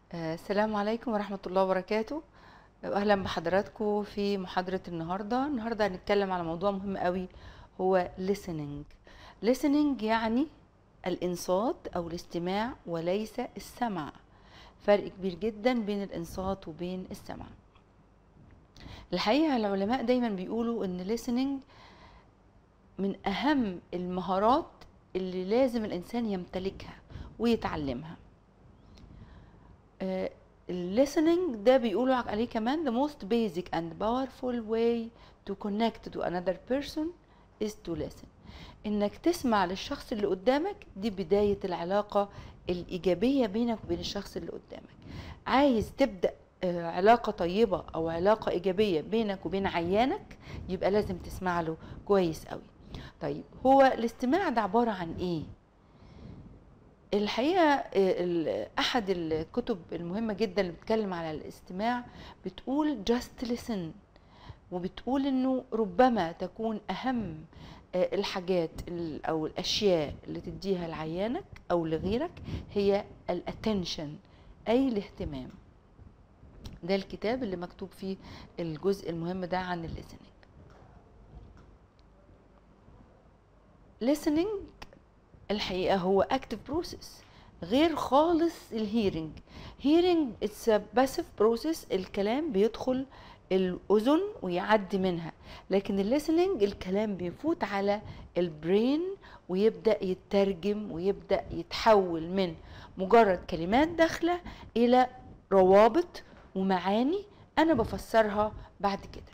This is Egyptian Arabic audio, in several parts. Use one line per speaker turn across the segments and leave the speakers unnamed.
آه، السلام عليكم ورحمة الله وبركاته أهلا بحضراتكم في محاضرة النهاردة النهاردة هنتكلم على موضوع مهم قوي هو listening listening يعني الإنصات أو الاستماع وليس السمع فرق كبير جدا بين الإنصات وبين السمع الحقيقة العلماء دايما بيقولوا إن listening من أهم المهارات اللي لازم الإنسان يمتلكها ويتعلمها listening ده بيقولوا عليه كمان the most basic and powerful way to connect to another person is to listen انك تسمع للشخص اللي قدامك دي بداية العلاقة الإيجابية بينك وبين الشخص اللي قدامك عايز تبدأ آه، علاقة طيبة أو علاقة إيجابية بينك وبين عيانك يبقى لازم تسمع له كويس قوي طيب هو الاستماع ده عبارة عن إيه؟ الحقيقة آه، ال- أحد الكتب المهمة جدا اللي بتتكلم على الاستماع بتقول just listen وبتقول إنه ربما تكون أهم آه، الحاجات ال- أو الأشياء اللي تديها لعيانك أو لغيرك هي الاتنشن أي الاهتمام ده الكتاب اللي مكتوب فيه الجزء المهم ده عن الليسننج listening الحقيقة هو active process غير خالص الهيرنج هيرنج اتس باسيف بروسيس الكلام بيدخل الأذن ويعدي منها لكن الليسننج الكلام بيفوت على البرين ويبدأ يترجم ويبدأ يتحول من مجرد كلمات داخلة إلى روابط ومعاني أنا بفسرها بعد كده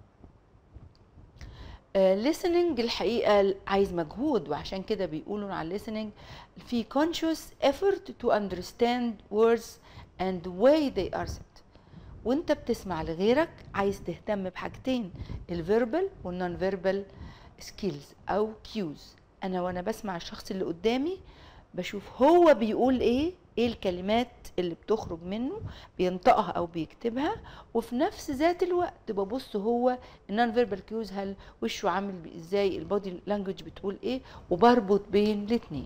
listening الحقيقة عايز مجهود وعشان كده بيقولوا على listening في conscious effort to understand words and the way they are said وانت بتسمع لغيرك عايز تهتم بحاجتين الفيربال والنون فيربال سكيلز او كيوز انا وانا بسمع الشخص اللي قدامي بشوف هو بيقول ايه ايه الكلمات اللي بتخرج منه بينطقها او بيكتبها وفي نفس ذات الوقت ببص هو النون فيربال كيوز هل وشه عامل بي- ازاي البودي لانجوج بتقول ايه وبربط بين الاثنين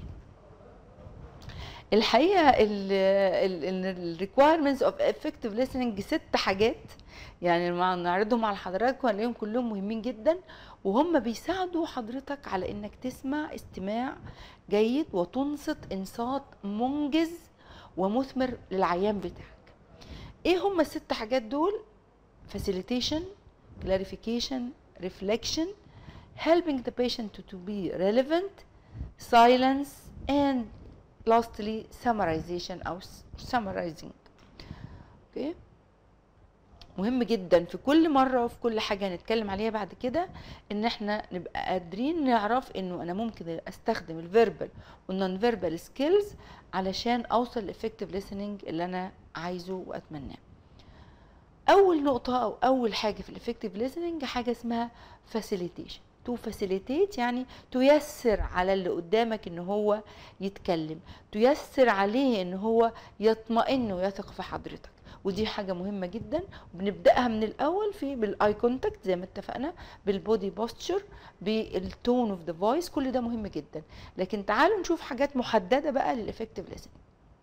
الحقيقه الريكوايرمنتس اوف افكتيف listening ست حاجات يعني لما نعرضهم على حضراتكم هنلاقيهم كلهم مهمين جدا وهم بيساعدوا حضرتك على انك تسمع استماع جيد وتنصت انصات منجز ومثمر للعيان بتاعك ايه هم الست حاجات دول facilitation clarification reflection helping the patient to, to be relevant silence and lastly summarization او summarizing اوكي مهم جدا في كل مره وفي كل حاجه هنتكلم عليها بعد كده ان احنا نبقى قادرين نعرف انه انا ممكن استخدم الفيربال والنون فيربال سكيلز علشان اوصل لافكتيف listening اللي انا عايزه واتمناه اول نقطه او اول حاجه في الافكتيف listening حاجه اسمها facilitation تو facilitate يعني تيسر على اللي قدامك ان هو يتكلم تيسر عليه ان هو يطمئن ويثق في حضرتك ودي حاجه مهمه جدا وبنبداها من الاول في بالاي كونتاكت زي ما اتفقنا بالبودي بوستشر بالتون اوف ذا فويس كل ده مهم جدا لكن تعالوا نشوف حاجات محدده بقى للافكتيف listening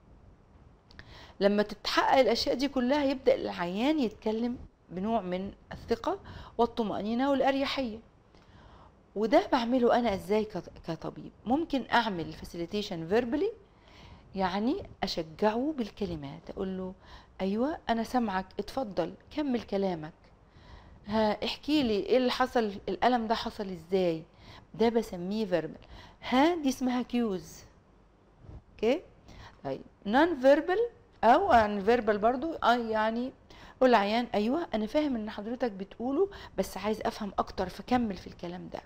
لما تتحقق الاشياء دي كلها يبدا العيان يتكلم بنوع من الثقه والطمانينه والاريحيه وده بعمله انا ازاي كط- كطبيب ممكن اعمل الفاسيليتيشن فيربلي يعني اشجعه بالكلمات اقول له ايوه انا سامعك اتفضل كمل كلامك ها احكي لي ايه اللي حصل الالم ده حصل ازاي ده بسميه فيربال ها دي اسمها كيوز اوكي طيب نون فيربال او يعني فيربال برضو اه يعني قول العيان ايوه انا فاهم ان حضرتك بتقوله بس عايز افهم اكتر فكمل في الكلام ده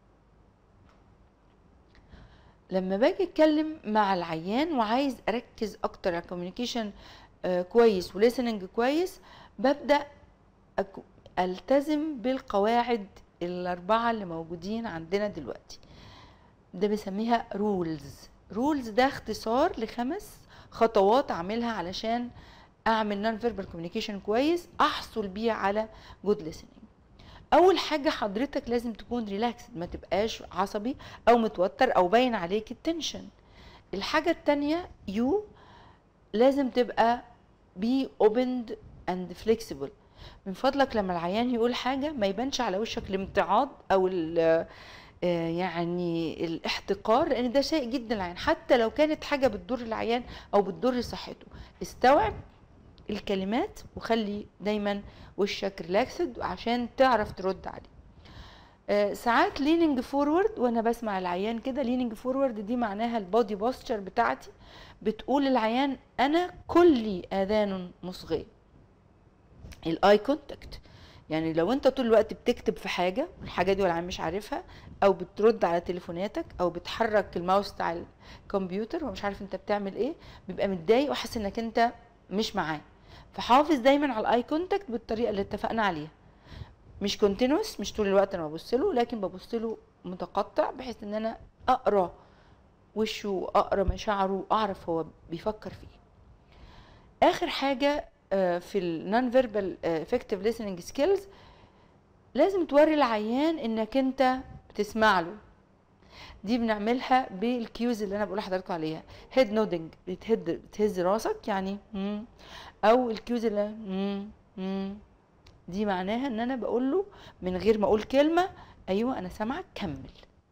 لما باجي اتكلم مع العيان وعايز اركز اكتر على كوميونيكيشن كويس وليسننج كويس ببدا أك- التزم بالقواعد الاربعه اللي موجودين عندنا دلوقتي ده بنسميها رولز رولز ده اختصار لخمس خطوات اعملها علشان اعمل نون فيربال كوميونيكيشن كويس احصل بيه على جود listening اول حاجه حضرتك لازم تكون ريلاكسد ما تبقاش عصبي او متوتر او باين عليك التنشن الحاجه التانية يو لازم تبقى be opened and flexible من فضلك لما العيان يقول حاجة ما يبانش على وشك الامتعاض أو ال- آه، يعني الاحتقار لأن ده شيء جدا العيان حتى لو كانت حاجة بتضر العيان أو بتضر صحته استوعب الكلمات وخلي دايما وشك ريلاكسد عشان تعرف ترد عليه آه، ساعات ليننج فورورد وانا بسمع العيان كده ليننج فورورد دي معناها البودي بوستشر بتاعتي بتقول للعيان انا كلي اذان مصغيه الاي كونتاكت يعني لو انت طول الوقت بتكتب في حاجه والحاجه دي والعيان مش عارفها او بترد على تليفوناتك او بتحرك الماوس بتاع الكمبيوتر ومش عارف انت بتعمل ايه بيبقى متضايق وحاسس انك انت مش معاه فحافظ دايما على الاي كونتاكت بالطريقه اللي اتفقنا عليها مش كونتينوس مش طول الوقت انا ببص له لكن ببص له متقطع بحيث ان انا اقرا وشه واقرا مشاعره واعرف هو بيفكر في ايه اخر حاجه آه، في النون فيربال افكتيف listening سكيلز لازم توري العيان انك انت بتسمع له دي بنعملها بالكيوز اللي انا بقول لحضراتكم عليها هيد نودنج بتهد بتهز راسك يعني مم. او الكيوز اللي مم. مم. دي معناها ان انا بقول له من غير ما اقول كلمه ايوه انا سامعك كمل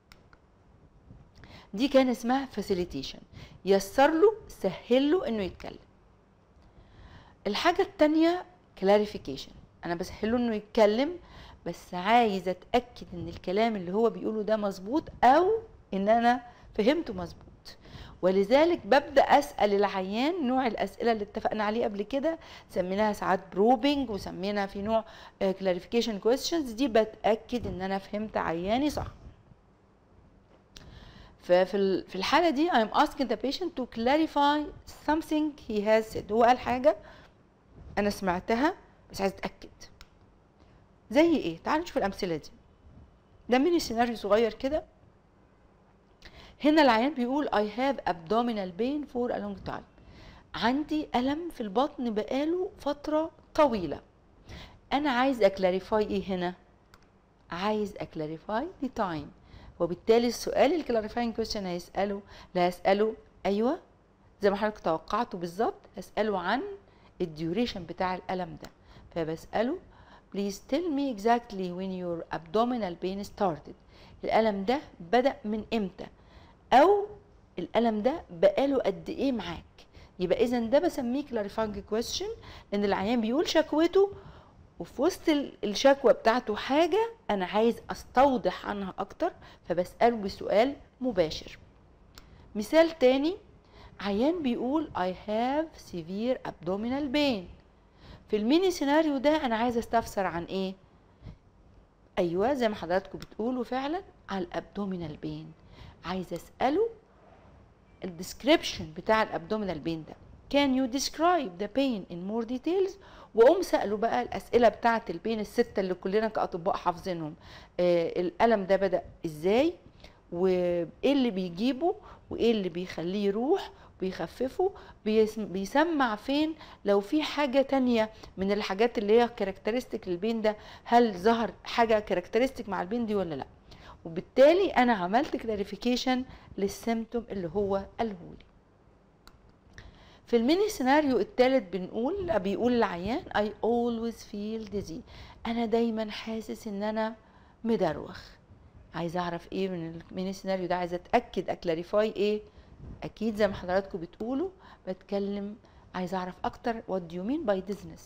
دي كان اسمها فاسيليتيشن يسر له سهل له انه يتكلم الحاجه التانية كلاريفيكيشن انا بسهل له انه يتكلم بس عايزه اتاكد ان الكلام اللي هو بيقوله ده مظبوط او ان انا فهمته مظبوط ولذلك ببدا اسال العيان نوع الاسئله اللي اتفقنا عليه قبل كده سميناها ساعات بروبنج وسمينا في نوع كلاريفيكيشن كويستشنز دي بتاكد ان انا فهمت عياني صح ففي ال- في الحاله دي I'm asking the patient to clarify something he has said هو قال حاجه انا سمعتها بس عايز اتاكد زي ايه تعالوا نشوف الامثله دي ده ميني سيناريو صغير كده هنا العيان بيقول I have abdominal pain for a long time عندي ألم في البطن بقاله فترة طويلة أنا عايز أكلاريفاي إيه هنا عايز أكلاريفاي the time وبالتالي السؤال الكلاريفاينج كويشن هيسأله لا هسأله أيوة زي ما حضرتك توقعته بالظبط هسأله عن الديوريشن بتاع الألم ده فبسأله please tell me exactly when your abdominal pain started الألم ده بدأ من إمتى او الالم ده بقاله قد ايه معاك يبقى اذا ده بسميه كلاريفاينج كويستشن لان العيان بيقول شكوته وفي وسط ال- الشكوى بتاعته حاجه انا عايز استوضح عنها اكتر فبساله بسؤال مباشر مثال تاني عيان بيقول I have severe abdominal pain في الميني سيناريو ده انا عايز استفسر عن ايه ايوه زي ما حضراتكم بتقولوا فعلا على الابدومينال بين عايزه اساله الديسكريبشن بتاع الابدومينال بين ده can you describe the pain in more details واقوم ساله بقى الاسئله بتاعه البين السته اللي كلنا كاطباء حافظينهم آه الالم ده بدا ازاي وايه اللي بيجيبه وايه اللي بيخليه يروح بيخففه بيس- بيسمع فين لو في حاجة تانية من الحاجات اللي هي كاركترستيك للبين ده هل ظهر حاجة كاركترستيك مع البين دي ولا لا وبالتالي انا عملت كلاريفيكيشن للسيمتوم اللي هو قالهولي في الميني سيناريو الثالث بنقول بيقول العيان I always feel dizzy انا دايما حاسس ان انا مدروخ عايزه اعرف ايه من الميني سيناريو ده عايزه اتاكد اكلاريفاي ايه اكيد زي ما حضراتكم بتقولوا بتكلم عايزه اعرف اكتر what do you mean by dizziness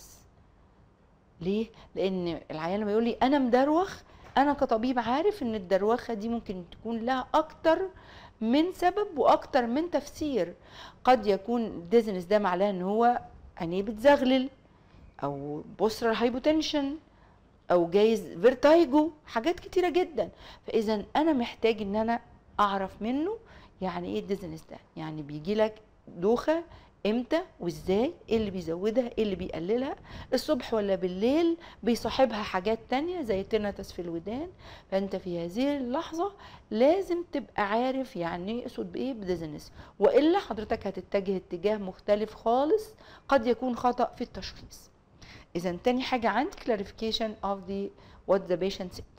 ليه لان العيان لما يقول لي انا مدروخ انا كطبيب عارف ان الدروخه دي ممكن تكون لها اكتر من سبب واكتر من تفسير قد يكون الديزنس ده معناه ان هو عينيه بتزغلل او بوسترال هايبوتنشن او جايز فيرتايجو حاجات كتيره جدا فاذا انا محتاج ان انا اعرف منه يعني ايه الديزنس ده يعني بيجي لك دوخه امتى وازاي ايه اللي بيزودها ايه اللي بيقللها الصبح ولا بالليل بيصاحبها حاجات تانية زي تيناتس في الودان فانت في هذه اللحظة لازم تبقى عارف يعني ايه اقصد بايه بديزنس والا حضرتك هتتجه اتجاه مختلف خالص قد يكون خطأ في التشخيص اذا تاني حاجة عندي clarification of the what the patient said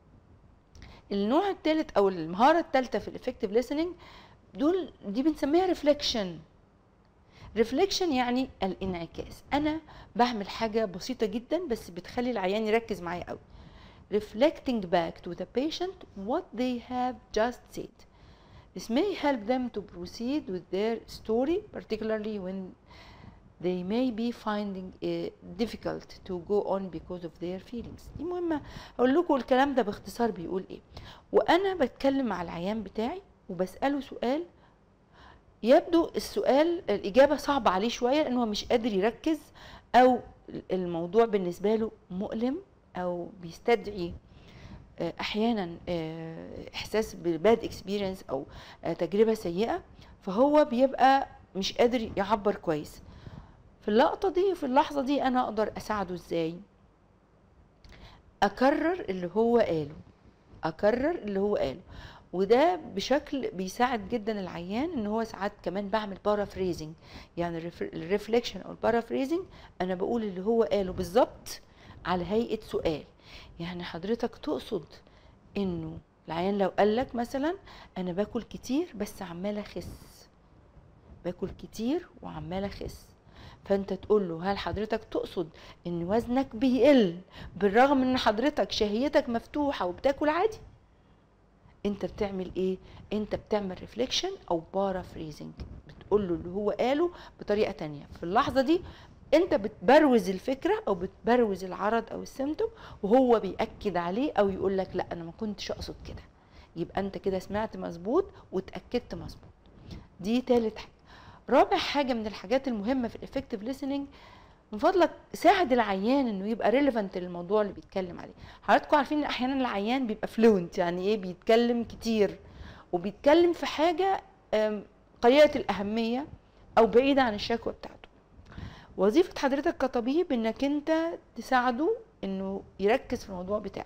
النوع الثالث او المهارة الثالثة في الافكتيف listening دول دي بنسميها ريفليكشن ريفليكشن يعني الانعكاس انا بعمل حاجه بسيطه جدا بس بتخلي العيان يركز معايا قوي reflecting back to the patient what they have just said this may help them to proceed with their story particularly when they may be finding it difficult to go on because of their feelings دي مهمة أقول لكم الكلام ده باختصار بيقول إيه وأنا بتكلم مع العيان بتاعي وبسأله سؤال يبدو السؤال الإجابة صعبة عليه شوية لأنه هو مش قادر يركز أو الموضوع بالنسبة له مؤلم أو بيستدعي آه، أحيانا آه، إحساس بباد اكسبيرينس أو آه، تجربة سيئة فهو بيبقى مش قادر يعبر كويس في اللقطة دي في اللحظة دي أنا أقدر أساعده إزاي أكرر اللي هو قاله أكرر اللي هو قاله وده بشكل بيساعد جدا العيان ان هو ساعات كمان بعمل بارافريزنج يعني الريفليكشن او البارافريزنج انا بقول اللي هو قاله بالظبط على هيئه سؤال يعني حضرتك تقصد انه العيان لو قال لك مثلا انا باكل كتير بس عمال اخس باكل كتير وعمال اخس فانت تقول له هل حضرتك تقصد ان وزنك بيقل بالرغم ان حضرتك شهيتك مفتوحه وبتاكل عادي انت بتعمل ايه انت بتعمل ريفليكشن او بارافريزنج بتقول له اللي هو قاله بطريقه تانية في اللحظه دي انت بتبروز الفكره او بتبروز العرض او السيمتوم وهو بياكد عليه او يقول لك لا انا ما كنتش اقصد كده يبقى انت كده سمعت مظبوط واتاكدت مظبوط دي تالت حاجه رابع حاجه من الحاجات المهمه في الافكتيف listening من فضلك ساعد العيان انه يبقى ريليفنت للموضوع اللي بيتكلم عليه حضراتكم عارفين ان احيانا العيان بيبقى فلوينت يعني ايه بيتكلم كتير وبيتكلم في حاجه آم، قليله الاهميه او بعيده عن الشكوى بتاعته وظيفه حضرتك كطبيب انك انت تساعده انه يركز في الموضوع بتاعه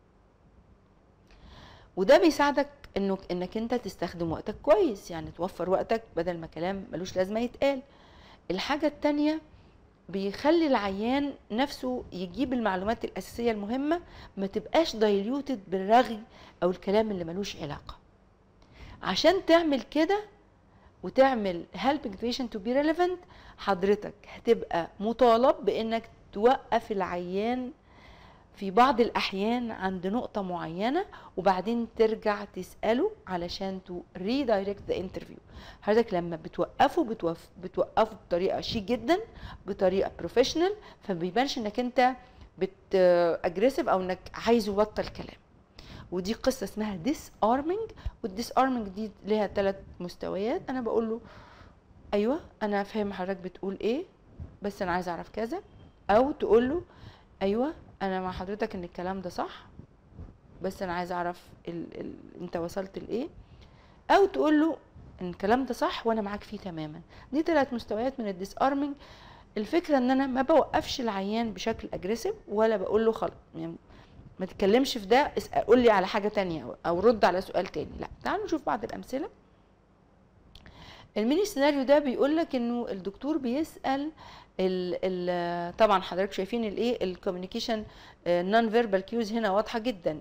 وده بيساعدك انه انك انت تستخدم وقتك كويس يعني توفر وقتك بدل ما كلام ملوش لازمه يتقال الحاجه التانيه بيخلي العيان نفسه يجيب المعلومات الأساسية المهمة ما تبقاش دايليوتد بالرغي أو الكلام اللي ملوش علاقة عشان تعمل كده وتعمل helping patient to be relevant حضرتك هتبقى مطالب بانك توقف العيان في بعض الأحيان عند نقطة معينة وبعدين ترجع تسأله علشان تو redirect the interview حضرتك لما بتوقفه بتوف بتوقفه بطريقة شيك جدا بطريقة بروفيشنال فبيبانش انك انت بت اجريسيف او انك عايز يبطل كلام ودي قصة اسمها ديس ارمنج والديس ارمنج دي ليها ثلاث مستويات انا بقول له ايوه انا فاهم حضرتك بتقول ايه بس انا عايز اعرف كذا او تقول له ايوه انا مع حضرتك ان الكلام ده صح بس انا عايز اعرف ال... ال... انت وصلت لايه او تقول له ان الكلام ده صح وانا معاك فيه تماما دي ثلاث مستويات من الديس ارمنج الفكره ان انا ما بوقفش العيان بشكل اجريسيف ولا بقول له خلاص يعني ما تتكلمش في ده اسأل قول لي على حاجه تانية او رد على سؤال تاني لا تعالوا نشوف بعض الامثله الميني سيناريو ده بيقول لك انه الدكتور بيسال ال ال طبعا حضرتك شايفين الايه الكوميونيكيشن نون فيربال كيوز هنا واضحه جدا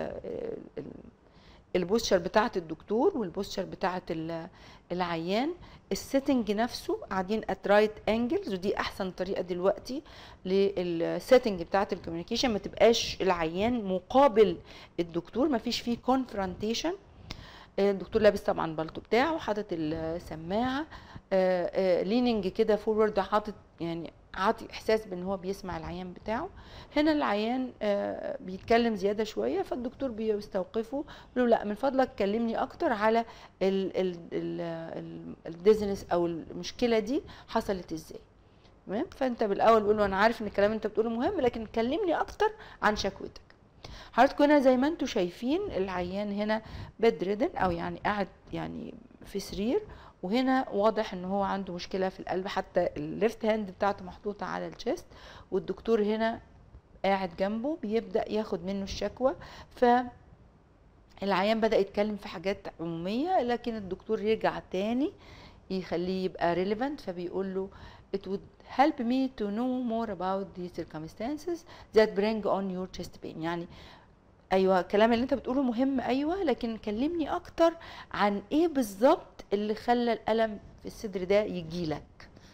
البوستشر بتاعه الدكتور والبوستشر بتاعه العيان السيتنج نفسه قاعدين ات رايت انجلز ودي احسن طريقه دلوقتي للسيتنج بتاعه الكوميونيكيشن ما تبقاش العيان مقابل الدكتور ما فيش فيه كونفرونتيشن الدكتور لابس طبعا بالطو بتاعه حاطط السماعه ليننج كده فورورد حاطط يعني عاطي احساس بان هو بيسمع العيان بتاعه هنا العيان آه بيتكلم زياده شويه فالدكتور بيستوقفه له لا من فضلك كلمني اكتر على الديزنس او المشكله دي حصلت ازاي تمام فانت بالاول بقول له انا عارف ان الكلام اللي انت بتقوله مهم لكن كلمني اكتر عن شكوتك حضراتكم هنا زي ما انتم شايفين العيان هنا بيد ريدن او يعني قاعد يعني في سرير وهنا واضح ان هو عنده مشكله في القلب حتى الليفت هاند بتاعته محطوطه على الشيست والدكتور هنا قاعد جنبه بيبدا ياخد منه الشكوى ف العيان بدا يتكلم في حاجات عموميه لكن الدكتور يرجع تاني يخليه يبقى relevant فبيقول له it would help me to know more about the circumstances that bring on your chest pain يعني ايوه الكلام اللي انت بتقوله مهم ايوه لكن كلمني اكتر عن ايه بالظبط اللي خلى الالم في الصدر ده يجيلك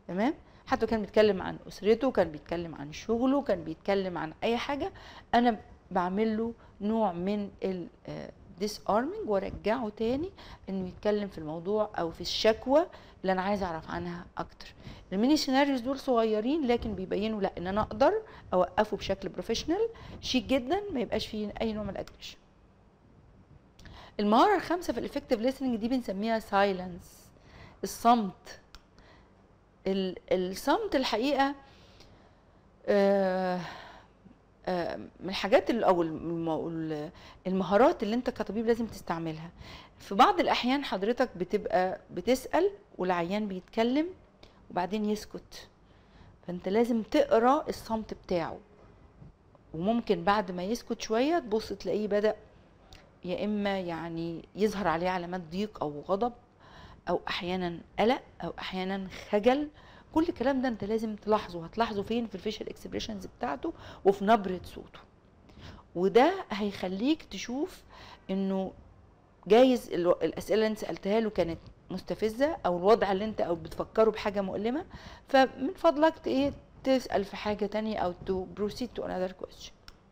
تمام حتى كان بيتكلم عن اسرته كان بيتكلم عن شغله كان بيتكلم عن اي حاجه انا بعمل له نوع من ال ديس ارمنج وارجعه تاني انه يتكلم في الموضوع او في الشكوى اللي انا عايزه اعرف عنها اكتر الميني سيناريوز دول صغيرين لكن بيبينوا لا ان انا اقدر اوقفه بشكل بروفيشنال شيك جدا ما يبقاش فيه اي نوع من الاجريشن المهاره الخامسه في الافكتيف listening دي بنسميها سايلنس الصمت ال- الصمت الحقيقه آه، آه، من الحاجات ال- او الم- ال- المهارات اللي انت كطبيب لازم تستعملها في بعض الاحيان حضرتك بتبقى بتسال والعيان بيتكلم وبعدين يسكت فانت لازم تقرا الصمت بتاعه وممكن بعد ما يسكت شويه تبص تلاقيه بدا يا اما يعني يظهر عليه علامات ضيق او غضب او احيانا قلق او احيانا خجل كل الكلام ده انت لازم تلاحظه هتلاحظه فين في الفيشل اكسبريشنز بتاعته وفي نبره صوته وده هيخليك تشوف انه جايز الو- الاسئله اللي انت سالتها له كانت مستفزه او الوضع اللي انت او بتفكره بحاجه مؤلمه فمن فضلك ت- ايه تسال في حاجه تانية او تو بروسيد تو انذر question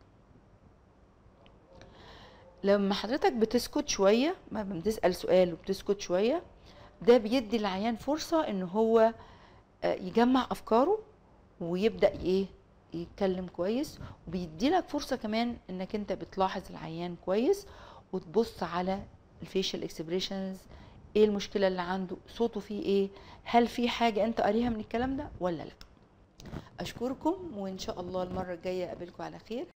لما حضرتك بتسكت شويه ما بتسال سؤال وبتسكت شويه ده بيدي العيان فرصه ان هو آه، يجمع افكاره ويبدا ايه يتكلم كويس وبيدي لك فرصه كمان انك انت بتلاحظ العيان كويس وتبص على الفيشل اكسبريشنز ايه المشكله اللي عنده صوته فيه ايه هل في حاجه انت قاريها من الكلام ده ولا لا اشكركم وان شاء الله المره الجايه اقابلكم على خير